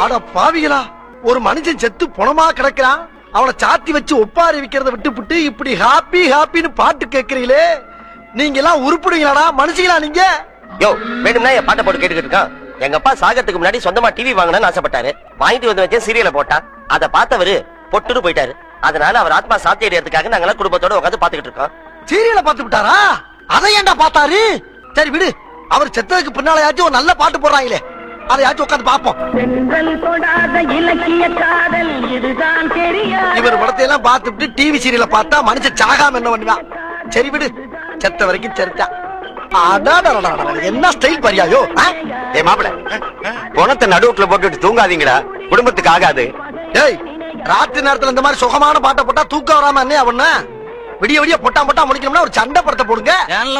அட பாவிகளா ஒரு மனுஷன் செத்து பொணமா கிடக்குறான் அவனை சாத்தி வச்சு ஒப்பாரி விக்கிறத விட்டுப்புட்டு இப்படி ஹாப்பி ஹாப்பின்னு பாட்டு கேக்குறீங்களே நீங்க எல்லாம் உருப்பிடுவீங்களாடா மனுஷங்களா நீங்க யோ வேணும்னா என் பாட்டை போட்டு கேட்டுக்கிட்டு இருக்கான் எங்க அப்பா சாகத்துக்கு முன்னாடி சொந்தமா டிவி வாங்கணும்னு ஆசைப்பட்டாரு வாங்கிட்டு வந்து வச்சேன் சீரியலை போட்டா அதை பார்த்தவரு பொட்டுன்னு போயிட்டாரு அதனால அவர் ஆத்மா சாத்தி அடையறதுக்காக நாங்கெல்லாம் குடும்பத்தோட உட்காந்து பாத்துக்கிட்டு இருக்கோம் சீரியலை பார்த்து விட்டாரா அதை ஏன்டா பார்த்தாரு சரி விடு அவர் செத்ததுக்கு பின்னாலயாச்சும் ஒரு நல்ல பாட்டு போடுறாங்களே அதையாச்சும் உட்காந்து பாப்போம் சென்றல் தொடாத இலக்கிய காதல் இதுதான் தெரியாது இவர் படத்தை எல்லாம் பார்த்துட்டு டிவி சீரியலை பார்த்தா மனுஷன் சாகாம என்ன பண்ணுவான் சரி விடு செத்த வரைக்கும் செத்தான் அடாடடடடட, என்ன ஸ்டைல் பரியாயோ ஆ? ஏ மாப்பிள பணத்தை நடுவுக்குள்ள போட்டுட்டு தூங்காதீங்கடா குடும்பத்துக்கு ஆகாது டேய் ராத்திரி நேரத்துல இந்த மாதிரி சுகமான பாட்டை போட்டா தூக்கம் வராம என்ன அவன விடிய விடிய பொட்டா பொட்டா முடிக்கணும்னா ஒரு சண்டை படத்தை போடுங்க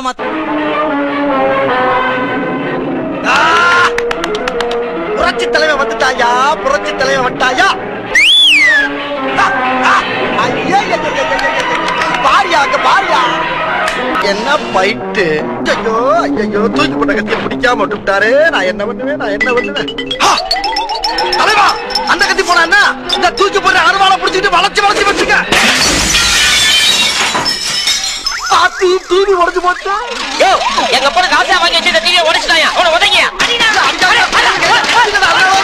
ஆ! புரட்சி தலைவன் வந்துட்டாயா புரட்சி தலைவன் வந்துட்டாயா ஆ, ஆ, ஐயையையையையையையை. பாரியா அங்க பாரியா என்ன பைட்டு ஐயோ ஐயோ தூக்கி போட்ட கத்திய பிடிக்காம விட்டுட்டாரு நான் என்ன பண்ணுவேன் நான் என்ன பண்ணுவேன் ஆ! தலைவா அந்த கத்தி போனா என்ன இந்த தூக்கி போடுற அருவாளை பிடிச்சிட்டு வளைச்சு வளைச்சு வச்சுக்க ஆத்தி டிவி உடஞ்சு போச்சு யோ எங்க அப்பா காசா வாங்கி வச்சிருந்த டிவியை உடைச்சிட்டாயா அவனை உதங்கியா அங்க, அங்க, அங்க, அங்க, அங்க, அங்க, அங்க,